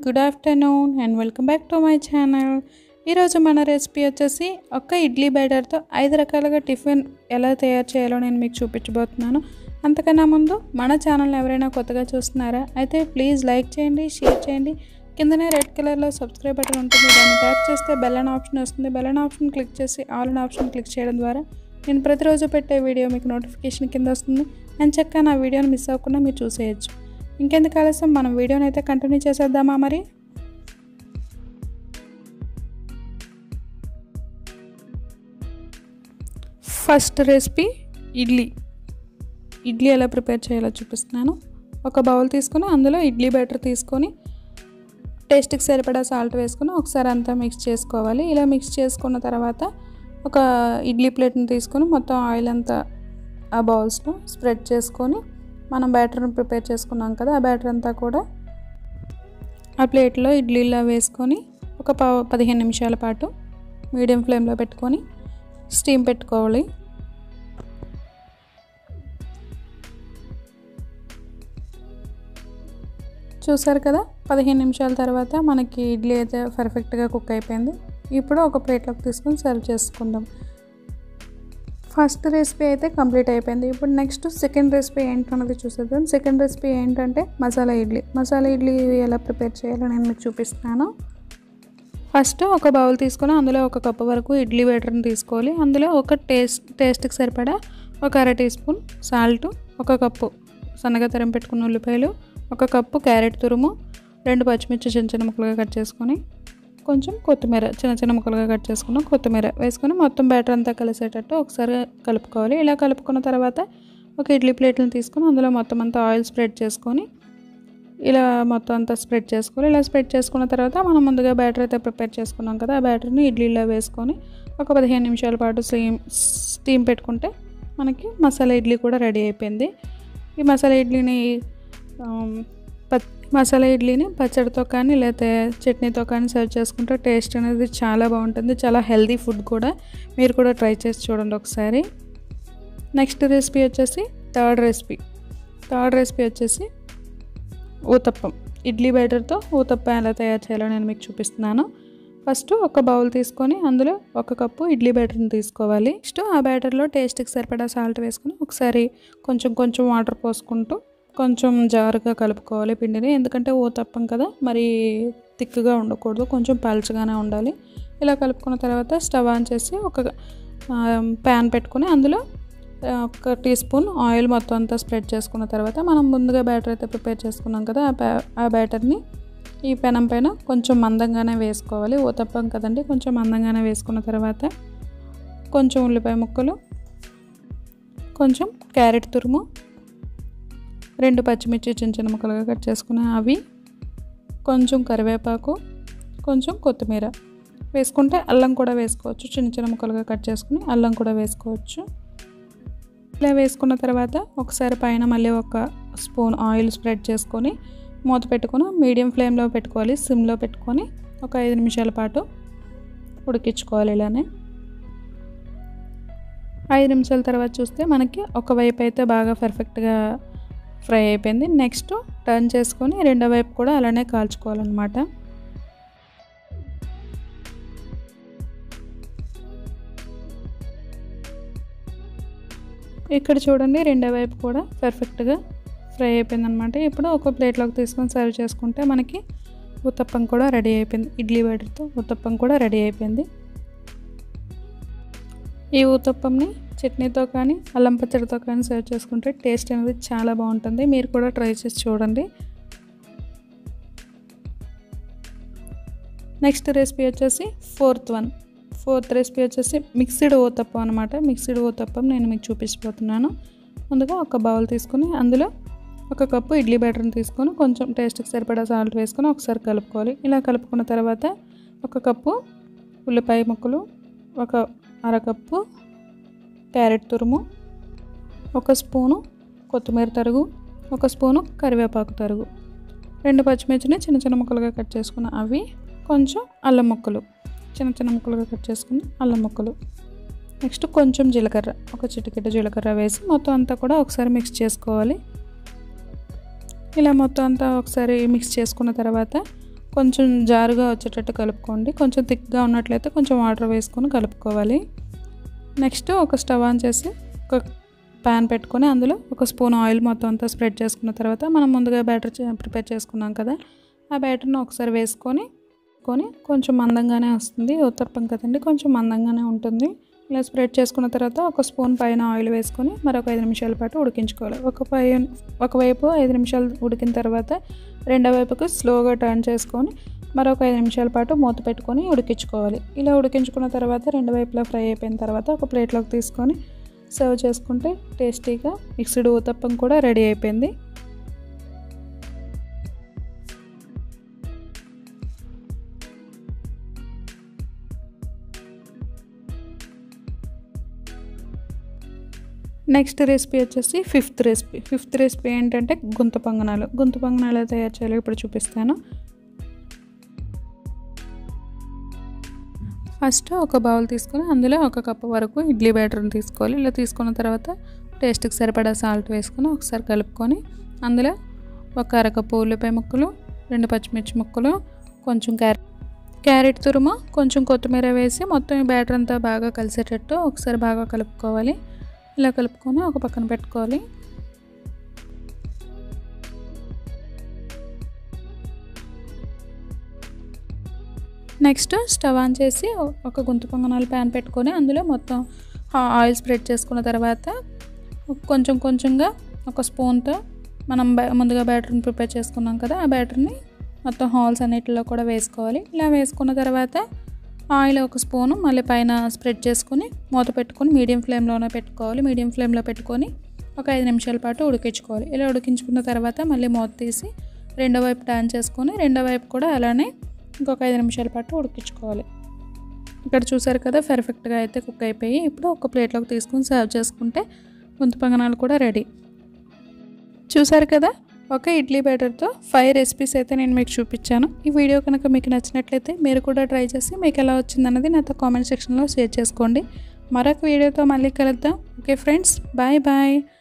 good afternoon and welcome back to my channel ఈరోజు మన recipe వచ్చేసి ఒక్క ఇడ్లీ బ్యాటర్తో ఐదు రకాలుగా టిఫిన్ ఎలా తయారు చేయాలో నేను మీకు చూపించబోతున్నాను అంతకన్నా ముందు మన ఛానల్ ఎవరైనా కొత్తగా చూస్తున్నారా అయితే ప్లీజ్ లైక్ చేయండి షేర్ చేయండి కిందనే రెడ్ కలర్లో సబ్స్క్రైబ్ బటన్ ఉంటుంది దాన్ని ట్యాప్ చేస్తే బెల్ అనే ఆప్షన్ వస్తుంది బెల్ అనే ఆప్షన్ క్లిక్ చేసి ఆల్ అనే ఆప్షన్ క్లిక్ చేయడం ద్వారా నేను ప్రతిరోజు పెట్టే వీడియో మీకు నోటిఫికేషన్ కింద వస్తుంది అండ్ చక్కగా నా వీడియోని మిస్ అవ్వకుండా మీరు చూసేయచ్చు ఇంకెందుకు ఆలస్యం మనం వీడియోని అయితే కంటిన్యూ చేసేద్దామా మరి ఫస్ట్ రెసిపీ ఇడ్లీ ఇడ్లీ ఎలా ప్రిపేర్ చేయాలో చూపిస్తున్నాను ఒక బౌల్ తీసుకొని అందులో ఇడ్లీ బ్యాటర్ తీసుకొని టేస్ట్కి సరిపడా సాల్ట్ వేసుకొని ఒకసారి అంతా మిక్స్ చేసుకోవాలి ఇలా మిక్స్ చేసుకున్న తర్వాత ఒక ఇడ్లీ ప్లేట్ని తీసుకొని మొత్తం ఆయిల్ అంతా ఆ బౌల్స్లో స్ప్రెడ్ చేసుకొని మనం బ్యాటర్ని ప్రిపేర్ చేసుకున్నాం కదా ఆ బ్యాటర్ అంతా కూడా ఆ ప్లేట్లో ఇడ్లీలా వేసుకొని ఒక ప పదిహేను నిమిషాల పాటు మీడియం ఫ్లేమ్లో పెట్టుకొని స్టీమ్ పెట్టుకోవాలి చూసారు కదా పదిహేను నిమిషాల తర్వాత మనకి ఇడ్లీ అయితే పర్ఫెక్ట్గా కుక్ అయిపోయింది ఇప్పుడు ఒక ప్లేట్లోకి తీసుకొని సర్వ్ చేసుకుందాం ఫస్ట్ రెసిపీ అయితే కంప్లీట్ అయిపోయింది ఇప్పుడు నెక్స్ట్ సెకండ్ రెసిపీ ఏంటన్నది చూసేద్దాం సెకండ్ రెసిపీ ఏంటంటే మసాలా ఇడ్లీ మసాలా ఇడ్లీ ఎలా ప్రిపేర్ చేయాలో నేను మీకు చూపిస్తున్నాను ఫస్ట్ ఒక బౌల్ తీసుకొని అందులో ఒక కప్పు వరకు ఇడ్లీ బ్యాటర్ని తీసుకోవాలి అందులో ఒక టేస్ట్ టేస్ట్కి సరిపడా ఒక అర టీ స్పూన్ సాల్ట్ ఒక కప్పు సన్నగా తరిమి పెట్టుకున్న ఉల్లిపాయలు ఒక కప్పు క్యారెట్ తురుము రెండు పచ్చిమిర్చి చిన్న చిన్న ముక్కలుగా కట్ చేసుకొని కొంచెం కొత్తిమీర చిన్న చిన్న ముక్కలుగా కట్ చేసుకున్న కొత్తిమీర వేసుకొని మొత్తం బ్యాటర్ అంతా కలిసేటట్టు ఒకసారి కలుపుకోవాలి ఇలా కలుపుకున్న తర్వాత ఒక ఇడ్లీ ప్లేట్ని తీసుకొని అందులో మొత్తం అంతా ఆయిల్ స్ప్రెడ్ చేసుకొని ఇలా మొత్తం అంతా స్ప్రెడ్ చేసుకోవాలి ఇలా స్ప్రెడ్ చేసుకున్న తర్వాత మనం ముందుగా బ్యాటర్ అయితే ప్రిపేర్ చేసుకున్నాం కదా ఆ బ్యాటర్ని ఇడ్లీలో వేసుకొని ఒక పదిహేను నిమిషాల పాటు స్టీమ్ స్టీమ్ పెట్టుకుంటే మనకి మసాలా ఇడ్లీ కూడా రెడీ అయిపోయింది ఈ మసాలా ఇడ్లీని మసాలా ఇడ్లీని పచ్చడితో కానీ లేకపోతే చట్నీతో కానీ సర్వ్ చేసుకుంటే టేస్ట్ అనేది చాలా బాగుంటుంది చాలా హెల్దీ ఫుడ్ కూడా మీరు కూడా ట్రై చేసి చూడండి ఒకసారి నెక్స్ట్ రెసిపీ వచ్చేసి థర్డ్ రెసిపీ థర్డ్ రెసిపీ వచ్చేసి ఊతప్పం ఇడ్లీ బ్యాటర్తో ఊతప్పం ఎలా తయారు చేయాలో నేను మీకు చూపిస్తున్నాను ఫస్ట్ ఒక బౌల్ తీసుకొని అందులో ఒక కప్పు ఇడ్లీ బ్యాటర్ని తీసుకోవాలి నెక్స్ట్ ఆ బ్యాటర్లో టేస్ట్కి సరిపడా సాల్ట్ వేసుకొని ఒకసారి కొంచెం కొంచెం వాటర్ పోసుకుంటూ కొంచెం జారుగా కలుపుకోవాలి పిండిని ఎందుకంటే ఊతప్పం కదా మరి థిక్గా ఉండకూడదు కొంచెం పల్చగానే ఉండాలి ఇలా కలుపుకున్న తర్వాత స్టవ్ ఆన్ చేసి ఒక ప్యాన్ పెట్టుకొని అందులో ఒక టీ స్పూన్ ఆయిల్ మొత్తం అంతా స్ప్రెడ్ చేసుకున్న తర్వాత మనం ముందుగా బ్యాటర్ అయితే ప్రిపేర్ చేసుకున్నాం కదా ఆ బ్యా ఆ బ్యాటర్ని ఈ పెనం పైన కొంచెం మందంగానే వేసుకోవాలి ఊతప్పం కదండి కొంచెం మందంగానే వేసుకున్న తర్వాత కొంచెం ఉల్లిపాయ ముక్కలు కొంచెం క్యారెట్ తురుము రెండు పచ్చిమిర్చి చిన్న చిన్న ముక్కలుగా కట్ చేసుకున్న అవి కొంచెం కరివేపాకు కొంచెం కొత్తిమీర వేసుకుంటే అల్లం కూడా వేసుకోవచ్చు చిన్న చిన్న ముక్కలుగా కట్ చేసుకుని అల్లం కూడా వేసుకోవచ్చు ఇలా వేసుకున్న తర్వాత ఒకసారి పైన మళ్ళీ ఒక స్పూన్ ఆయిల్ స్ప్రెడ్ చేసుకొని మూత పెట్టుకొని మీడియం ఫ్లేమ్లో పెట్టుకోవాలి సిమ్లో పెట్టుకొని ఒక ఐదు నిమిషాల పాటు ఉడికించుకోవాలి ఇలానే ఐదు నిమిషాల తర్వాత చూస్తే మనకి ఒకవైపు అయితే బాగా పర్ఫెక్ట్గా ఫ్రై అయిపోయింది నెక్స్ట్ టర్న్ చేసుకొని రెండో వైపు కూడా అలానే కాల్చుకోవాలన్నమాట ఇక్కడ చూడండి రెండో వైపు కూడా పర్ఫెక్ట్గా ఫ్రై అయిపోయిందనమాట ఇప్పుడు ఒక ప్లేట్లోకి తీసుకొని సర్వ్ చేసుకుంటే మనకి ఉత్తప్పం కూడా రెడీ అయిపోయింది ఇడ్లీ బ్యాటర్తో ఉత్తప్పం కూడా రెడీ అయిపోయింది ఈ ఊతప్పంని చట్నీతో కానీ అల్లం పచ్చడితో కానీ సర్వ్ చేసుకుంటే టేస్ట్ అనేది చాలా బాగుంటుంది మీరు కూడా ట్రై చేసి చూడండి నెక్స్ట్ రెసిపీ వచ్చేసి ఫోర్త్ వన్ ఫోర్త్ రెసిపీ వచ్చేసి మిక్స్డ్ ఊతప్పం అనమాట మిక్స్డ్ ఊతప్పం నేను మీకు చూపించబోతున్నాను ముందుగా ఒక బౌల్ తీసుకొని అందులో ఒక కప్పు ఇడ్లీ బ్యాటర్ని తీసుకొని కొంచెం టేస్ట్కి సరిపడా సాల్ట్ వేసుకొని ఒకసారి కలుపుకోవాలి ఇలా కలుపుకున్న తర్వాత ఒక కప్పు ఉల్లిపాయ ముక్కలు ఒక అరకప్పు క్యారెట్ తురుము ఒక స్పూను కొత్తిమీర తరుగు ఒక స్పూను కరివేపాకు తరుగు రెండు పచ్చిమిర్చిని చిన్న చిన్న ముక్కలుగా కట్ చేసుకున్న అవి కొంచెం అల్లం ముక్కలు చిన్న చిన్న ముక్కలుగా కట్ చేసుకుని అల్లం ముక్కలు నెక్స్ట్ కొంచెం జీలకర్ర ఒక చిటికెట జీలకర్ర వేసి మొత్తం అంతా కూడా ఒకసారి మిక్స్ చేసుకోవాలి ఇలా మొత్తం అంతా ఒకసారి మిక్స్ చేసుకున్న తర్వాత కొంచెం జారుగా వచ్చేటట్టు కలుపుకోండి కొంచెం థిక్గా ఉన్నట్లయితే కొంచెం వాటర్ వేసుకొని కలుపుకోవాలి నెక్స్ట్ ఒక స్టవ్ ఆన్ చేసి ఒక ప్యాన్ పెట్టుకొని అందులో ఒక స్పూన్ ఆయిల్ మొత్తం అంతా స్ప్రెడ్ చేసుకున్న తర్వాత మనం ముందుగా బ్యాటర్ ప్రిపేర్ చేసుకున్నాం కదా ఆ బ్యాటర్ని ఒకసారి వేసుకొని కొని కొంచెం మందంగానే వస్తుంది ఉత్తప్పం కదండి కొంచెం మందంగానే ఉంటుంది ఇలా స్ప్రెడ్ చేసుకున్న తర్వాత ఒక స్పూన్ పైన ఆయిల్ వేసుకొని మరొక ఐదు నిమిషాల పాటు ఉడికించుకోవాలి ఒక పై ఒకవైపు ఐదు నిమిషాలు ఉడికిన తర్వాత రెండో వైపుకు స్లోగా టర్న్ చేసుకొని మరొక ఐదు నిమిషాల పాటు మూత పెట్టుకొని ఉడికించుకోవాలి ఇలా ఉడికించుకున్న తర్వాత రెండు వైపులా ఫ్రై అయిపోయిన తర్వాత ఒక ప్లేట్లోకి తీసుకొని సర్వ్ చేసుకుంటే టేస్టీగా మిక్స్డ్ ఊతప్పం కూడా రెడీ అయిపోయింది నెక్స్ట్ రెసిపీ వచ్చేసి ఫిఫ్త్ రెసిపీ ఫిఫ్త్ రెసిపీ ఏంటంటే గుంత పొంగనాలు గుంత పొంగనాలు తయారు చేయాలో ఇప్పుడు చూపిస్తాను ఫస్ట్ ఒక బౌల్ తీసుకొని అందులో ఒక కప్పు వరకు ఇడ్లీ బ్యాటర్ని తీసుకోవాలి ఇలా తీసుకున్న తర్వాత టేస్ట్కి సరిపడా సాల్ట్ వేసుకొని ఒకసారి కలుపుకొని అందులో ఒక అరకప్పు ఉల్లిపాయ ముక్కలు రెండు పచ్చిమిర్చి ముక్కలు కొంచెం క్యారెట్ క్యారెట్ తురుము కొంచెం కొత్తిమీర వేసి మొత్తం ఈ బ్యాటర్ అంతా బాగా కలిసేటట్టు ఒకసారి బాగా కలుపుకోవాలి ఇలా కలుపుకొని ఒక పక్కన పెట్టుకోవాలి నెక్స్ట్ స్టవ్ ఆన్ చేసి ఒక గుంత పొంగనాలు ప్యాన్ పెట్టుకొని అందులో మొత్తం ఆయిల్ స్ప్రెడ్ చేసుకున్న తర్వాత కొంచెం కొంచెంగా ఒక స్పూన్తో మనం ముందుగా బ్యాటర్ని ప్రిపేర్ చేసుకున్నాం కదా ఆ బ్యాటర్ని మొత్తం హాల్స్ అన్నిటిలో కూడా వేసుకోవాలి ఇలా వేసుకున్న తర్వాత ఆయిల్ ఒక స్పూను మళ్ళీ పైన స్ప్రెడ్ చేసుకొని మూత పెట్టుకొని మీడియం ఫ్లేమ్లోనే పెట్టుకోవాలి మీడియం ఫ్లేమ్లో పెట్టుకొని ఒక ఐదు నిమిషాల పాటు ఉడికించుకోవాలి ఇలా ఉడికించుకున్న తర్వాత మళ్ళీ మూత తీసి రెండో వైపు టర్న్ చేసుకొని రెండో వైపు కూడా అలానే ఇంకొక ఐదు నిమిషాల పాటు ఉడికించుకోవాలి ఇక్కడ చూసారు కదా పర్ఫెక్ట్గా అయితే కుక్ అయిపోయి ఇప్పుడు ఒక ప్లేట్లోకి తీసుకొని సర్వ్ చేసుకుంటే గుంత పొంగనాలు కూడా రెడీ చూసారు కదా ఒక ఇడ్లీ బ్యాటర్తో ఫైవ్ రెసిపీస్ అయితే నేను మీకు చూపించాను ఈ వీడియో కనుక మీకు నచ్చినట్లయితే మీరు కూడా ట్రై చేసి మీకు ఎలా వచ్చిందన్నది నాతో కామెంట్ సెక్షన్లో షేర్ చేసుకోండి మరొక వీడియోతో మళ్ళీ కలుద్దాం ఓకే ఫ్రెండ్స్ బాయ్ బాయ్